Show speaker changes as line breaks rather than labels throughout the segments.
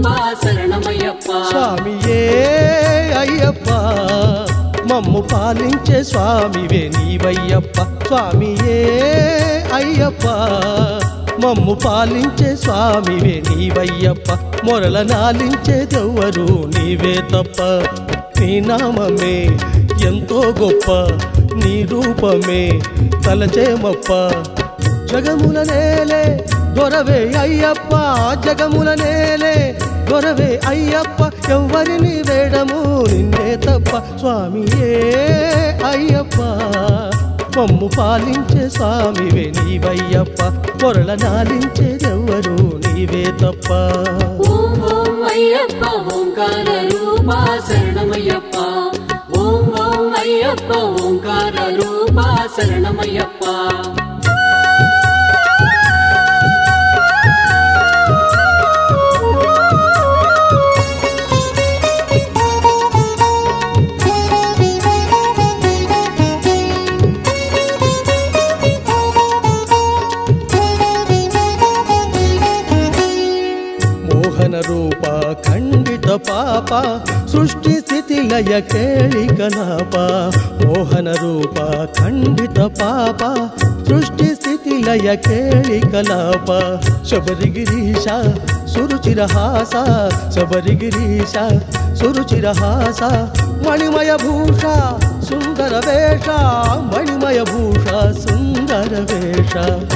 రూప శరణమయ్యప్ప
స్వామియే అయ్యప్ప మమ్ము పాలించే స్వామివే నీవయ్యప్ప స్వామియే అయ్యప్ప మమ్ము పాలించే స్వామివే నీవయ్యప్ప మొరల నాలించేదెవ్వరు నీవే తప్ప నీ నామమే ఎంతో గొప్ప నీ రూపమే తలచేమప్ప జగముల నేలే దొరవే అయ్యప్ప జగముల నేలే దొరవే అయ్యప్ప ఎవ్వరిని వేడము నిన్నే తప్ప స్వామియే అయ్యప్ప మమ్ము పాలించే స్వామివే నీవయ్యప్ప పొరల నాలించేదెవ్వరు నీవే తప్ప
ఓం ఓం అయ్యప్ప ఓంకార రూప శరణమయ్యప్ప ఓం ఓం అయ్యప్ప ఓంకార రూప శరణమయ్యప్ప
మోహన రూప ఖండిత పాప సృష్టి స్థితి లయ కేళి కలాప మోహన రూప ఖండిత పాప సృష్టి స్థితి లయ కేళి కలాప శబరిగిరీశ సురుచిరహాస శబరిగిరీశ సురుచిరహాస మణిమయ భూష సుందర వేష మణిమయ భూష సుందర వేష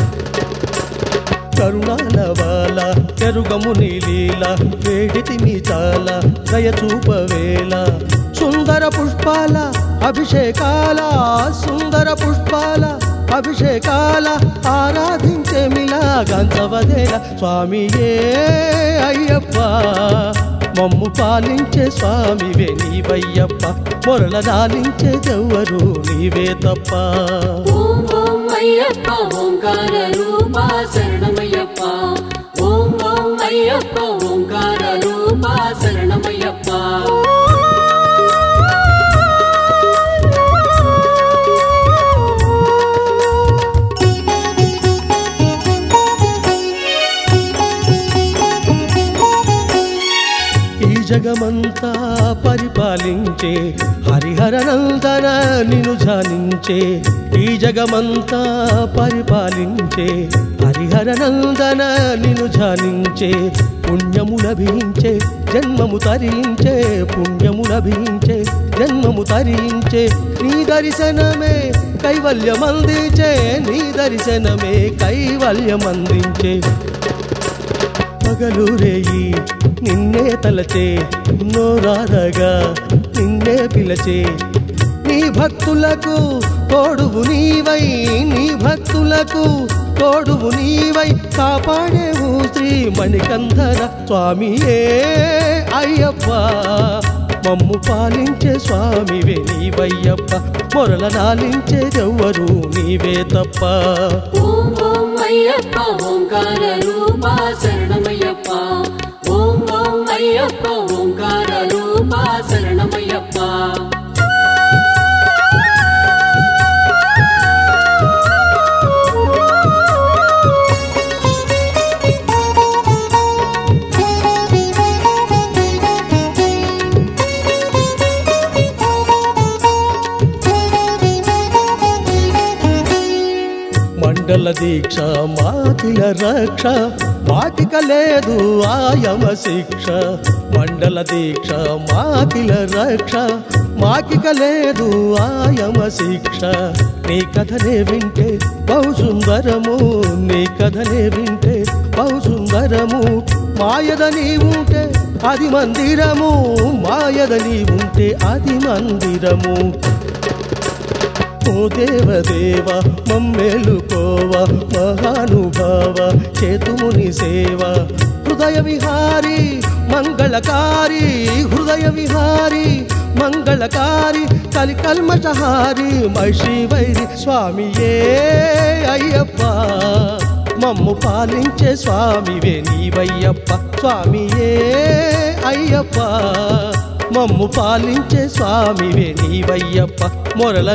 కరుణాలవాల చెరుగము నీలీల వేడితి మీ చాల దయచూపవేల సుందర పుష్పాల అభిషేకాల సుందర పుష్పాల అభిషేకాల ఆరాధించే మిలా గంధవదేల స్వామియే అయ్యప్ప మమ్ము పాలించే స్వామివే నీవయ్యప్ప మొరల నాలించేదెవ్వరు నీవే తప్ప
ఓం ఓం అయ్యప్ప ఓంకార రూప శరణమయ్యప్ప ఓం ఓం అయ్యప్ప ఓంకార రూప శరణమయ్యప్ప
ఈ జగమంతా పరిపాలించే హరిహర నందన నిన్ను ధ్యానించే ఈ జగమంతా పరిపాలించే హరిహర నందన నిన్ను ధ్యానించే పుణ్యము లభించే జన్మము తరించే పుణ్యము లభించే జన్మము తరించే నీ దర్శనమే కైవల్యమందించే నీ దర్శనమే కైవల్యమందించే పగలు రేయి నిన్నే తలచే నోరారగా నిన్నే పిలచే నీ భక్తులకు తోడువు నీవై నీ భక్తులకు తోడువు నీవై కాపాడేవు శ్రీ మణికంధర స్వామియే అయ్యప్ప మమ్ము పాలించే స్వామివే నీవయ్యప్ప మొరల నాలించేదెవ్వరు నీవే తప్ప
ఓం ఓం అయ్యప్ప ఓంకార రూప శరణమయ్యప్ప ఓం ఓం అయ్యప్ప ఓంకార రూప శరణమయ్యప్ప
మండల దీక్ష మాకిల రక్ష మాకిక లేదు ఆయమ శిక్ష మండల దీక్ష మాకిల రక్ష మాకిక లేదు ఆయమ శిక్ష నీ కథనే వింటే బహు సుందరము నీ కథనే వింటే బహు సుందరము మాయద నీ ఉంటే అది మందిరము మాయద నీ ఉంటే అది మందిరము ఓ దేవదేవ మమ్మేలుకోవ మహానుభావ చేతుముని సేవ హృదయ విహారి మంగళకారి హృదయ విహారి మంగళకారి కలి కల్మషహారి మహిషి వైరి స్వామియే అయ్యప్ప మమ్ము పాలించే స్వామివే నీవయ్యప్ప స్వామియే అయ్యప్ప మమ్ము పాలించే స్వామివే నీవయ్యప్ప మొరల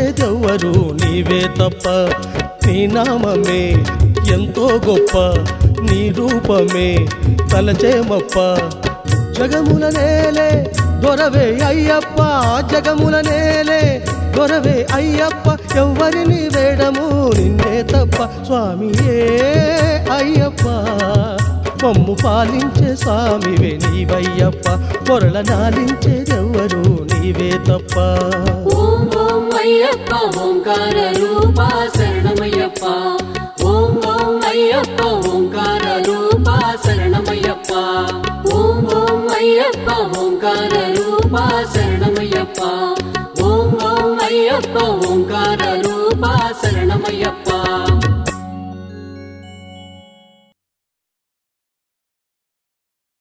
నాలించేదెవ్వరు నీవే తప్ప నీ నామమే ఎంతో గొప్ప నీ రూపమే తలచేమప్ప జగముల నేలే దొరవే అయ్యప్ప జగముల నేలే దొరవే అయ్యప్ప ఎవ్వరిని వేడము నిన్నే తప్ప స్వామియే అయ్యప్ప మమ్ము పాలించే స్వామివే నీవయ్యప్ప పొరల నాలించేదెవ్వరు నీవే తప్ప
ఓం ఓం అయ్యప్ప ఓంకార రూప శరణమయ్యప్ప ఓం ఓం అయ్యప్ప ఓంకార రూప శరణమయ్యప్ప ఓం ఓం అయ్యప్ప ఓంకార రూప శరణమయ్యప్ప ఓం ఓం అయ్యప్ప ఓంకార